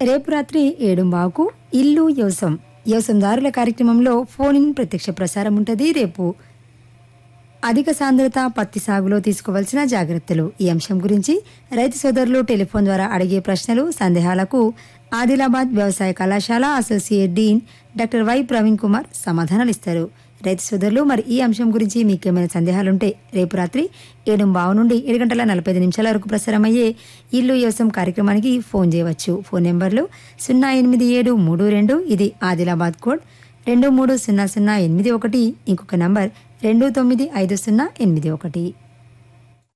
రేపు రాత్రి ఏడుంబావుకు ఇల్లు యోసం యోసందారుల కార్యక్రమంలో ఫోన్ ఇన్ ప్రత్యక్ష ప్రసారం ఉంటుంది రేపు అధిక సాంద్రత పత్తి సాగులో తీసుకోవాల్సిన జాగ్రత్తలు ఈ అంశం గురించి రైతు సోదరులు టెలిఫోన్ ద్వారా అడిగే ప్రశ్నలు సందేహాలకు ఆదిలాబాద్ వ్యవసాయ కళాశాల associate dean doctor Y Praveen Kumar సమాధానాలు ఇస్తారు రైతు సోదరులు మరి ఈ అంశం గురించి మీకేమైనా సందేహాలుంటే రేపు రాత్రి ఏడు బావు నుండి ఏడు గంటల నలభై ఐదు నిమిషాల వరకు ప్రసారమయ్యే ఇల్లు వ్యవసాయం కార్యక్రమానికి ఫోన్ చేయవచ్చు ఫోన్ నెంబర్లు సున్నా ఎనిమిది ఏడు మూడు రెండు ఇది ఆదిలాబాద్ కోడ్ రెండు మూడు సున్నా సున్నా ఎనిమిది ఒకటి ఇంకొక నంబర్ రెండు తొమ్మిది ఐదు సున్నా ఎనిమిది ఒకటి